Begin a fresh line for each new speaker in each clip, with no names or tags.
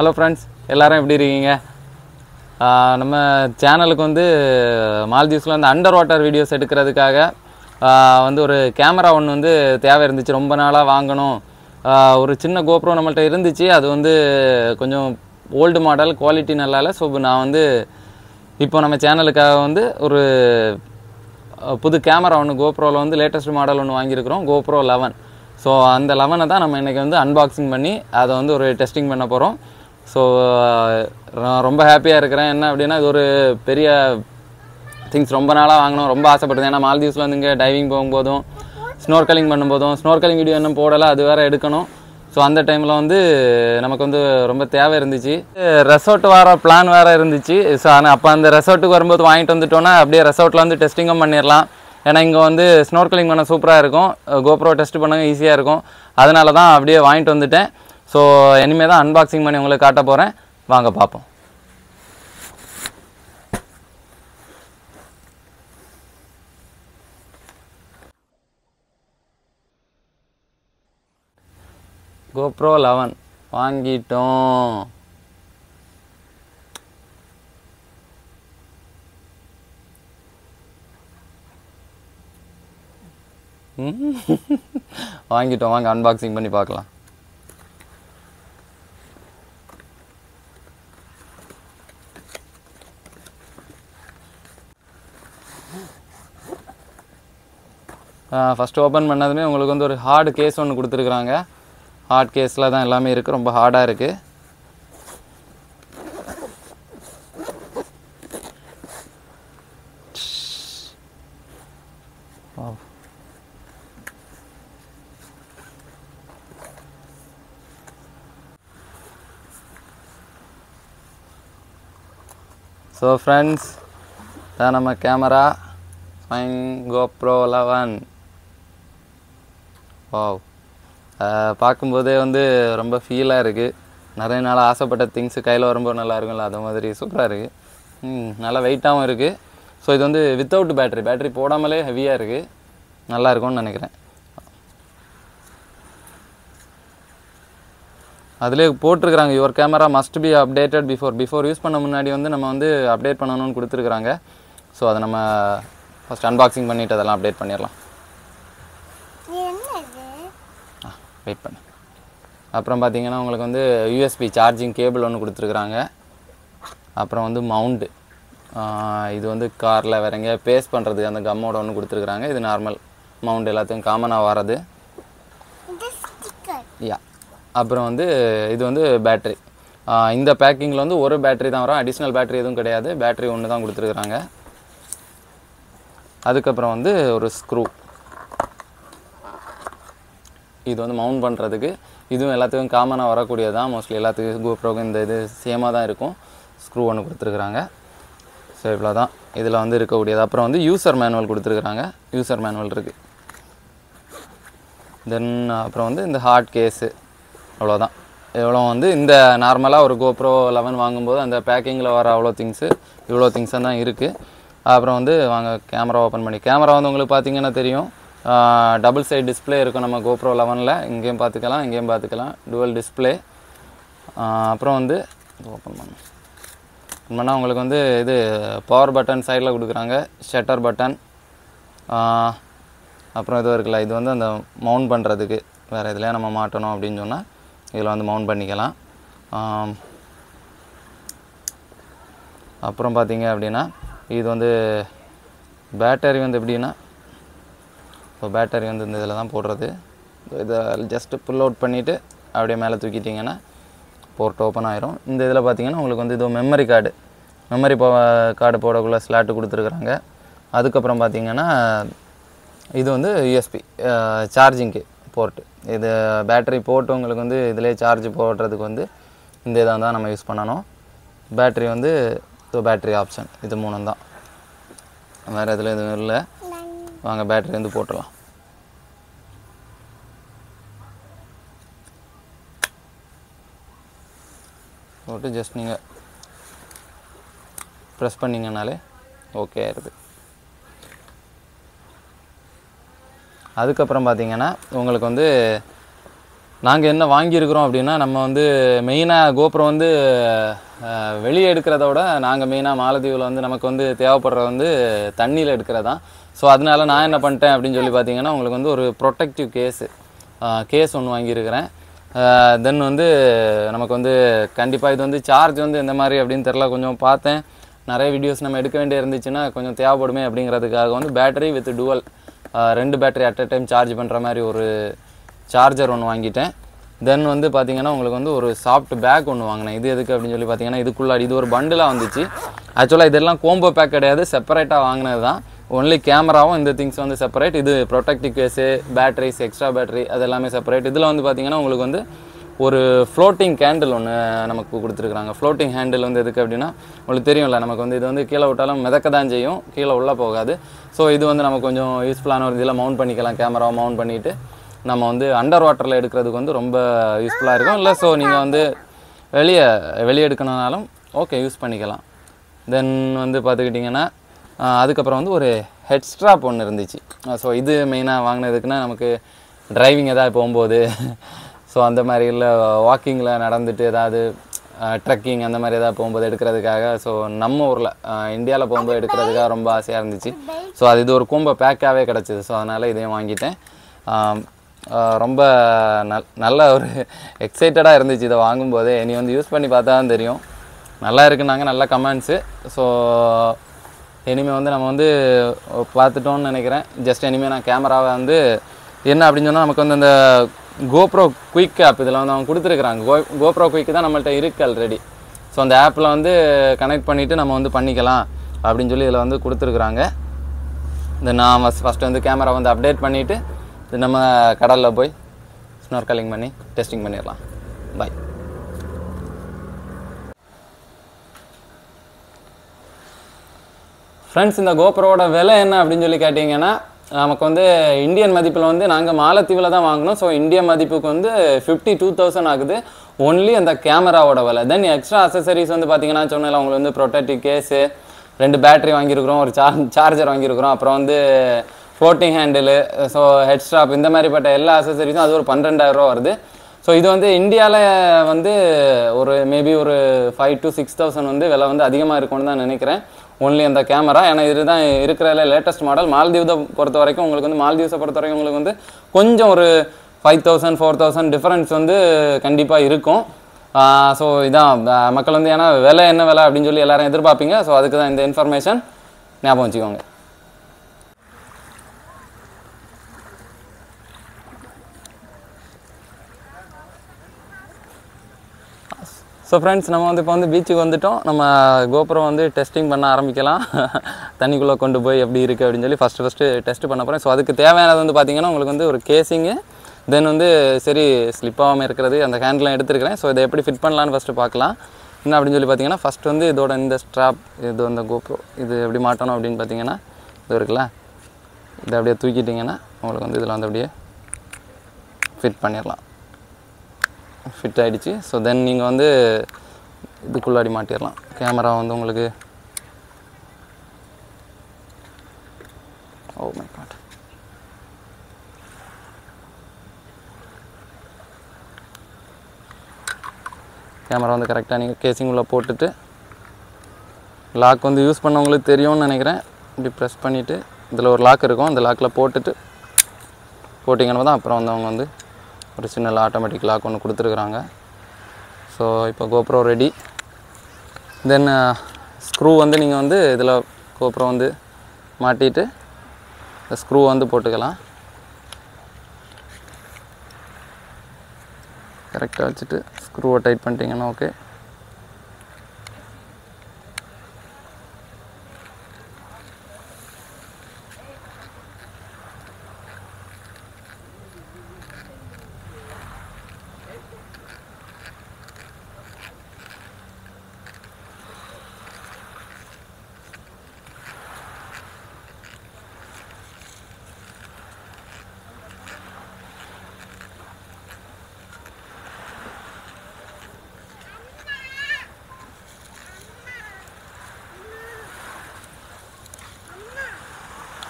Hello friends எல்லாரும் எப்படி இருக்கீங்க ஆஹ் நம்ம சேனலுக்கு வந்து மால்தீவ்ஸில் வந்து அண்டர் வாட்டர் வீடியோஸ் எடுக்கிறதுக்காக ஆஹ் வந்து ஒரு கேமரா ஒன்று வந்து தேவை இருந்துச்சு ரொம்ப நாளாக வாங்கணும் ஆஹ் ஒரு சின்ன கோப்ரோ நம்மள்ட்ட இருந்துச்சு அது வந்து கொஞ்சம் ஓல்டு மாடல் குவாலிட்டி நல்லா இல்லை ஸோ நான் வந்து இப்போ நம்ம சேனலுக்காக வந்து ஒரு அஹ், புது கேமரா ஒன்று கோப்ரோவில் வந்து லேட்டஸ்ட் மாடல் ஒன்று வாங்கியிருக்கிறோம் கோப்ரோ லெவன் ஸோ அந்த லெவனை தான் நம்ம இன்றைக்கி வந்து அன்பாக்சிங் பண்ணி அதை வந்து ஒரு டெஸ்டிங் பண்ண போகிறோம் ஸோ நான் ரொம்ப ஹாப்பியாக இருக்கிறேன் என்ன அப்படின்னா இது ஒரு பெரிய திங்ஸ் ரொம்ப நாளாக வாங்கணும் ரொம்ப ஆசைப்படுறேன் ஏன்னா மால்தீவ்ஸில் வந்து இங்கே டைவிங் போகும்போதும் ஸ்னோர்கலிங் பண்ணும்போதும் ஸ்னோர்கலிங் வீடியோ இன்னும் போடலை அது வேறு எடுக்கணும் ஸோ அந்த டைமில் வந்து நமக்கு வந்து ரொம்ப தேவை இருந்துச்சு ரெசார்ட் வர பிளான் வேறு இருந்துச்சு ஸோ ஆனால் அப்போ அந்த ரெசார்ட்டுக்கு வரும்போது வாங்கிட்டு வந்துட்டோன்னா அப்படியே ரெசார்ட்டில் வந்து டெஸ்டிங்கும் பண்ணிடலாம் ஏன்னா இங்கே வந்து ஸ்னோர்கலிங் பண்ண சூப்பராக இருக்கும் கோப்ரோ டெஸ்ட் பண்ண ஈஸியாக இருக்கும் அதனால தான் அப்படியே வாங்கிட்டு வந்துட்டேன் ஸோ இனிமேல் தான் அன்பாக்சிங் பண்ணி உங்களுக்கு காட்ட போகிறேன் வாங்க பார்ப்போம் கோப்ரோ லெவன் வாங்கிட்டோம் ம். வாங்கிட்டோம் வாங்க அன்பாக்சிங் பண்ணி பார்க்கலாம் ஃபஸ்ட்டு ஓப்பன் பண்ணதுமே உங்களுக்கு வந்து ஒரு ஹார்டு கேஸ் ஒன்று கொடுத்துருக்குறாங்க ஹார்ட் கேஸில் தான் எல்லாமே இருக்குது ரொம்ப ஹார்டாக இருக்குது ஸோ ஃப்ரெண்ட்ஸ் தான் நம்ம camera fine GoPro eleven wow பார்க்கும்போதே வந்து ரொம்ப ஃபீலாக இருக்குது நிறைய நாள் ஆசைப்பட்ட திங்ஸு கையில் வரும்போது நல்லா இருக்கும்ல அது மாதிரி சூப்பராக இருக்குது ம் நல்லா வெயிட்டாகவும் இருக்குது ஸோ இது வந்து வித்தவுட் பேட்டரி பேட்டரி போடாமலே ஹெவியாக இருக்குது நல்லா இருக்கும்னு நினைக்கிறேன் அதிலே போட்டிருக்கிறாங்க your camera must be updated before before use பண்ண முன்னாடி வந்து நம்ம வந்து அப்டேட் பண்ணணும்னு கொடுத்துருக்குறாங்க ஸோ அதை நம்ம ஃபஸ்ட் அன்பாக்சிங் பண்ணிவிட்டு அதெல்லாம் அப்டேட் பண்ணிடலாம்
என்னது
வெயிட் பண்ணு அப்புறம் பார்த்தீங்கன்னா உங்களுக்கு வந்து யூஎஸ்பி சார்ஜிங் கேபிள் ஒன்று கொடுத்துருக்குறாங்க அப்புறம் வந்து மவுண்டு இது வந்து காரில் வேற எங்கேயா பேஸ்ட் பண்ணுறதுக்கு அந்த கம்மோட ஒன்று கொடுத்துருக்குறாங்க இது நார்மல் மவுண்ட் எல்லாத்தையும் காமனாக வர்றது
இது ஸ்டிக்கர்
யா அப்புறம் வந்து இது வந்து பேட்ரி இந்த பேக்கிங்கில் வந்து ஒரு பேட்டரி தான் வரும் அடிஷ்னல் பேட்டரி எதுவும் கிடையாது பேட்டரி ஒன்று தான் கொடுத்துருக்குறாங்க அதுக்கப்புறம் வந்து ஒரு ஸ்க்ரூ இது வந்து மவுண்ட் பண்ணுறதுக்கு இதுவும் எல்லாத்துக்கும் காமனாக வரக்கூடியது தான் மோஸ்ட்லி எல்லாத்துக்கும் கோப்ரோக்கும் இந்த இது சேமாக தான் இருக்கும் ஸ்க்ரூ ஒன்று கொடுத்துருக்குறாங்க ஸோ இவ்வளோ தான் இதில் வந்து இருக்கக்கூடியது அப்புறம் வந்து யூசர் மேனுவல் கொடுத்துருக்குறாங்க யூசர் மேனுவல் இருக்குது தென் அப்புறம் வந்து இந்த ஹார்ட் கேஸு அவ்வளோதான் இவ்வளோ வந்து இந்த நார்மலாக ஒரு கோப்ரோ லெவன் வாங்கும்போது அந்த பேக்கிங்கில் வர அவ்வளோ திங்ஸு இவ்வளோ திங்ஸ் தான் இருக்குது அப்புறம் வந்து வாங்க கேமரா ஓப்பன் பண்ணி கேமரா வந்து உங்களுக்கு பார்த்தீங்கன்னா தெரியும் டபுள் சைடு டிஸ்ப்ளே இருக்கும் நம்ம கோப்ரோ லெவனில் இங்கேயும் பார்த்துக்கலாம் இங்கேயும் பார்த்துக்கலாம் டுவல் டிஸ்ப்ளே அப்புறம் வந்து ஓப்பன் பண்ண பண்ணால் உங்களுக்கு வந்து இது பவர் பட்டன் சைடில் கொடுக்குறாங்க ஷட்டர் பட்டன் அப்புறம் இது இருக்குல்ல இது வந்து அந்த மவுண்ட் பண்ணுறதுக்கு வேறு இதுலேயே நம்ம மாட்டணும் அப்படின்னு சொன்னால் இதில் வந்து மவுண்ட் பண்ணிக்கலாம் ஆம். அப்புறம் பார்த்தீங்க அப்படின்னா இது வந்து பேட்டரி வந்து எப்படின்னா இப்போ பேட்டரி வந்து இந்த இதில் தான் போடுறது இதை ஜஸ்ட்டு புல் அவுட் பண்ணிவிட்டு அப்படியே மேலே தூக்கிட்டிங்கன்னா போர்ட் ஓப்பன் ஆயிரும் இந்த இதில் பார்த்தீங்கன்னா உங்களுக்கு வந்து இது மெமரி கார்டு மெமரி போ கார்டு போடக்குள்ள ஸ்லாட்டு கொடுத்துருக்குறாங்க அதுக்கப்புறம் பார்த்தீங்கன்னா இது வந்து யூஎஸ்பி சார்ஜிங்க்கு போர்ட்டு இது பேட்டரி போட்டு உங்களுக்கு வந்து இதிலே சார்ஜ் போடுறதுக்கு வந்து இந்த இதை தான் நம்ம யூஸ் பண்ணணும் பேட்டரி வந்து இது பேட்டரி ஆப்ஷன் இது மூணும் தான் வேறு இதில் எதுவும் இல்லை வாங்க பேட்டரி வந்து போட்டுடலாம் போட்டு ஜஸ்ட் நீங்கள் ப்ரெஸ் பண்ணிங்கனாலே ஓகே ஆயிடுது அதுக்கப்புறம் பார்த்தீங்கன்னா உங்களுக்கு வந்து நாங்கள் என்ன வாங்கியிருக்கிறோம் அப்படின்னா நம்ம வந்து மெயினாக கோபுரம் வந்து அஹ், வெளியே எடுக்கிறத விட நாங்கள் மெயினாக மாலத்தீவில் வந்து நமக்கு வந்து தேவைப்படுறது வந்து தண்ணியில் எடுக்கிறது தான் ஸோ அதனால நான் என்ன பண்ணிட்டேன் அப்படின்னு சொல்லி பார்த்தீங்கன்னா உங்களுக்கு வந்து ஒரு ப்ரொடெக்டிவ் கேஸு கேஸ் ஒன்று வாங்கியிருக்கிறேன் தென் வந்து நமக்கு வந்து கண்டிப்பாக இது வந்து சார்ஜ் வந்து எந்த மாதிரி அப்படின்னு தெரில கொஞ்சம் பார்த்தேன் நிறைய வீடியோஸ் நம்ம எடுக்க வேண்டிய இருந்துச்சுன்னா கொஞ்சம் தேவைப்படுமே அப்படிங்கிறதுக்காக வந்து பேட்டரி வித் டுவல் ரெண்டு battery at a time charge பண்ணுற மாதிரி ஒரு சார்ஜர் ஒன்று வாங்கிட்டேன் தென் வந்து பார்த்தீங்கன்னா உங்களுக்கு வந்து ஒரு சாஃப்ட் பேக் ஒன்று வாங்கினேன் இது எதுக்கு அப்படின்னு சொல்லி பார்த்தீங்கன்னா இதுக்குள்ளாடி இது ஒரு பண்டிலாக வந்துச்சு ஆக்சுவலாக இதெல்லாம் கோம்போ பேக் கிடையாது செப்பரேட்டாக வாங்கினது தான் ஒன்லி கேமராவும் இந்த திங்ஸ் வந்து செப்பரேட் இது protective case batteries extra battery அது எல்லாமே செப்பரேட் இதில் வந்து பார்த்தீங்கன்னா உங்களுக்கு வந்து ஒரு ஃப்ளோட்டிங் கேண்டில் ஒன்று நமக்கு கொடுத்துருக்குறாங்க ஃப்ளோட்டிங் ஹேண்டில் வந்து எதுக்கு அப்படின்னா உங்களுக்கு தெரியும்ல நமக்கு வந்து இது வந்து கீழே விட்டாலும் மிதக்க தான் செய்யும் கீழே உள்ளே போகாது ஸோ இது வந்து நம்ம கொஞ்சம் யூஸ்ஃபுல்லான ஒரு இதில் மவுண்ட் பண்ணிக்கலாம் கேமராவை மவுண்ட் பண்ணிவிட்டு நம்ம வந்து அண்டர் வாட்டரில் எடுக்கிறதுக்கு வந்து ரொம்ப யூஸ்ஃபுல்லாக இருக்கும் இல்லை ஸோ நீங்கள் வந்து வெளியே வெளியே எடுக்கணுனாலும் ஓகே யூஸ் பண்ணிக்கலாம் தென் வந்து பார்த்துக்கிட்டிங்கன்னா ஆஹ் அதுக்கப்புறம் வந்து ஒரு ஹெட் ஸ்ட்ராப் ஒன்று இருந்துச்சு ஸோ இது மெயினாக வாங்கினதுக்குன்னா நமக்கு டிரைவிங் எதாவது போகும்போது ஸோ அந்த மாதிரி இல்லை வாக்கிங்கில் நடந்துட்டு ஏதாவது ட்ரெக்கிங் அந்த மாதிரி ஏதாவது போகும்போது எடுக்கிறதுக்காக ஸோ நம்ம ஊரில் இந்தியாவில் போகும்போது எடுக்கிறதுக்காக ரொம்ப ஆசையாக இருந்துச்சு ஸோ அது இது ஒரு கூம்ப பேக்காகவே கிடச்சிது ஸோ அதனால் இதையும் வாங்கிட்டேன் ஆம், ஆஹ் ரொம்ப நல் நல்ல ஒரு எக்ஸைட்டடாக இருந்துச்சு இதை வாங்கும்போதே இனி வந்து யூஸ் பண்ணி பார்த்தா தான் தெரியும் நல்லா இருக்குன்னாங்க நல்ல கமெண்ட்ஸு ஸோ இனிமேல் வந்து நம்ம வந்து பார்த்துட்டோம்னு நினைக்கிறேன் ஜஸ்ட் இனிமேல் நான் கேமராவை வந்து என்ன அப்படின்னு சொன்னால் நமக்கு வந்து அந்த கோப்ரோ குயிக் ஆப் இதில் வந்து அவங்க கொடுத்துருக்குறாங்க கோ கோப்ரோ குயிக் தான் நம்மள்ட்ட இருக்குது ஆல்ரெடி ஸோ அந்த ஆப்பில் வந்து கனெக்ட் பண்ணிவிட்டு நம்ம வந்து பண்ணிக்கலாம் அப்படின்னு சொல்லி இதில் வந்து கொடுத்துருக்குறாங்க இந்த நான் ஃபஸ்ட்டு வந்து கேமரா வந்து அப்டேட் பண்ணிவிட்டு இது நம்ம கடலில் போய் ஸ்னோர்கலிங் பண்ணி டெஸ்டிங் பண்ணிடலாம் பாய் ஃப்ரெண்ட்ஸ் இந்த கோப்ரோவோட விலை என்ன அப்படின்னு சொல்லி கேட்டிங்கன்னா நமக்கு வந்து இந்தியன் மதிப்பில் வந்து நாங்கள் மாலத்தீவில் தான் வாங்கினோம் ஸோ இந்தியன் மதிப்புக்கு வந்து ஃபிஃப்டி டூ தௌசண்ட் ஆகுது ஒன்லி அந்த கேமராவோட விலை தென் எக்ஸ்ட்ரா அசசரிஸ் வந்து பார்த்தீங்கன்னா சொன்னேன் உங்களுக்கு வந்து ப்ரொடெக்டிவ் கேஸு ரெண்டு பேட்டரி வாங்கியிருக்கிறோம் ஒரு சார்ஜ் சார்ஜர் வாங்கியிருக்கிறோம் அப்புறம் வந்து floating handle so head strap இந்த மாதிரிப்பட்ட எல்லா அசசரிஸும் அது ஒரு பன்னெண்டாயிரரூவா வருது ஸோ இது வந்து இந்தியாவில் வந்து ஒரு மேபி ஒரு ஃபைவ் டு சிக்ஸ் தௌசண்ட் வந்து விலை வந்து அதிகமாக இருக்கும்னு தான் நினைக்கிறேன் ஒன்லி அந்த கேமரா ஏன்னா இதுதான் இருக்கிறதுல லேட்டஸ்ட் மாடல் மால்தீவ்ஸை பொறுத்த வரைக்கும் உங்களுக்கு வந்து மால்தீவ்ஸை பொறுத்த வரைக்கும் உங்களுக்கு வந்து கொஞ்சம் ஒரு five thousand four thousand difference வந்து கண்டிப்பாக இருக்கும் ஸோ இதான் ஆஹ் மக்கள் வந்து ஏன்னா விலை என்ன விலை அப்படின்னு சொல்லி எல்லாரும் எதிர்பார்ப்பீங்க ஸோ அதுக்கு தான் இந்த இன்ஃபர்மேஷன் ஞாபகம் வச்சுக்கோங்க ஸோ ஃப்ரெண்ட்ஸ் நம்ம வந்து இப்போ வந்து பீச்சுக்கு வந்துட்டோம் நம்ம கோபுரம் வந்து டெஸ்டிங் பண்ண ஆரம்பிக்கலாம் தண்ணிக்குள்ளே கொண்டு போய் எப்படி இருக்குது அப்படின்னு சொல்லி ஃபஸ்ட்டு ஃபஸ்ட்டு டெஸ்ட் பண்ண போகிறேன் ஸோ அதுக்கு தேவையானது வந்து பார்த்தீங்கன்னா உங்களுக்கு வந்து ஒரு கேசிங்கு தென் வந்து சரி ஸ்லிப் ஆகாமல் இருக்கிறது அந்த ஹேண்ட்லாம் எடுத்துருக்கிறேன் ஸோ இதை எப்படி ஃபிட் பண்ணலான்னு ஃபஸ்ட்டு பார்க்கலாம் என்ன அப்படின்னு சொல்லி பார்த்தீங்கன்னா ஃபஸ்ட் வந்து இதோட இந்த ஸ்ட்ராப் இது அந்த கோப்ரோ இது எப்படி மாட்டணும் அப்படின்னு பார்த்தீங்கன்னா இது இருக்குல்ல இதை அப்படியே தூக்கிட்டிங்கன்னா உங்களுக்கு வந்து இதில் வந்து அப்படியே ஃபிட் பண்ணிடலாம் ஃபிட் ஆகிடுச்சு ஸோ தென் நீங்கள் வந்து இதுக்குள்ளாடி மாட்டிடலாம் கேமரா வந்து உங்களுக்கு ஓ மை காட் கேமரா வந்து கரெக்டாக நீங்கள் கேசிங் உள்ள போட்டுட்டு லாக் வந்து யூஸ் பண்ணவங்களுக்கு தெரியும்னு நினைக்கிறேன் இப்படி ப்ரெஸ் பண்ணிவிட்டு இதில் ஒரு லாக் இருக்கும் அந்த லாக்கில் போட்டுட்டு போட்டிங்கன்னா தான் அப்புறம் வந்து அவங்க வந்து ஒரு சின்ன ஆட்டோமேட்டிக் லாக் ஒன்று கொடுத்துருக்குறாங்க ஸோ இப்போ கோப்ரோ ரெடி தென் ஸ்க்ரூ வந்து நீங்கள் வந்து இதில் கோப்ரோ வந்து மாட்டிட்டு இந்த ஸ்க்ரூ வந்து போட்டுக்கலாம் கரெக்டாக வச்சுட்டு ஸ்க்ரூவை டைட் பண்ணிட்டீங்கன்னா ஓகே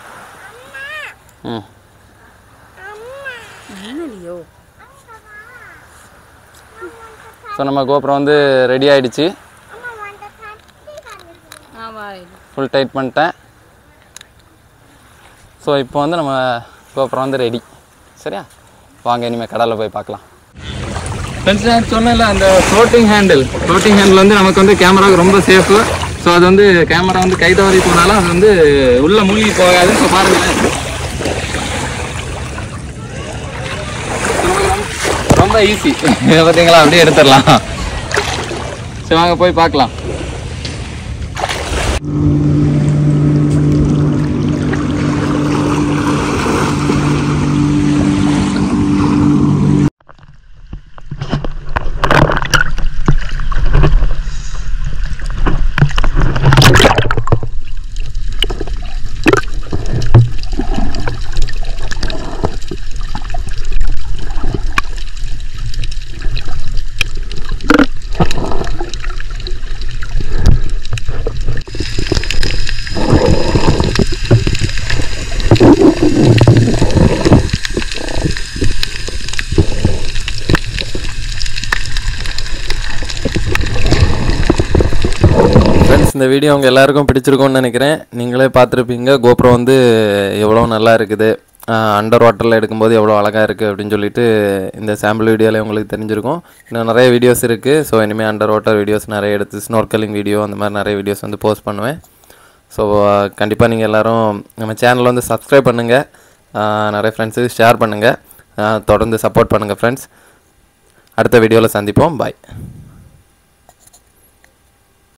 ம்
என்னடியோ
ஸோ நம்ம கோபுரம் வந்து ரெடி ஆயிடுச்சு
அம்மா அந்த கட்டி காமிச்சு
ஆமாம்
ஃபுல் டைட் பண்ணிட்டேன் ஸோ இப்போ வந்து நம்ம கோபுரம் வந்து ரெடி சரியா வாங்க இனிமேல் கடலில் போய் பார்க்கலாம் ஃப்ரெண்ட்ஸ் நான் சொன்னேன்ல அந்த ஃப்ளோட்டிங் ஹேண்டில் ஃப்ளோட்டிங் ஹேண்டில் வந்து நமக்கு வந்து கேமராவுக்கு ரொம்ப சேஃபு ஸோ அது வந்து கேமரா வந்து கை தவறி போனாலும் அது வந்து உள்ளே மூழ்கி போகாது ஸோ பாருங்களேன் ரொம்ப ஈஸி பார்த்தீங்களா அப்படியே எடுத்துடலாம் சரி வாங்க போய் பார்க்கலாம் ஃப்ரெண்ட்ஸ் இந்த வீடியோ உங்கள் எல்லாருக்கும் பிடிச்சிருக்கும்னு நினைக்கிறேன் நீங்களே பார்த்துருப்பீங்க கோப்ரோ வந்து எவ்வளோ நல்லா இருக்குது அண்டர் வாட்டரில் எடுக்கும்போது எவ்வளோ அழகாக இருக்குது அப்படின்னு சொல்லிட்டு இந்த சாம்பிள் வீடியோவில் உங்களுக்கு தெரிஞ்சிருக்கும் இன்னும் நிறைய வீடியோஸ் இருக்குது ஸோ இனிமேல் அண்டர் வாட்டர் வீடியோஸ் நிறைய எடுத்து ஸ்னோர்க்கலிங் வீடியோ அந்த மாதிரி நிறைய வீடியோஸ் வந்து போஸ்ட் பண்ணுவேன் ஸோ கண்டிப்பாக நீங்கள் எல்லாரும் நம்ம சேனலை வந்து சப்ஸ்கிரைப் பண்ணுங்கள் நிறைய ஃப்ரெண்ட்ஸுக்கு ஷேர் பண்ணுங்கள் தொடர்ந்து சப்போர்ட் பண்ணுங்கள் ஃப்ரெண்ட்ஸ் அடுத்த வீடியோவில் சந்திப்போம் பாய்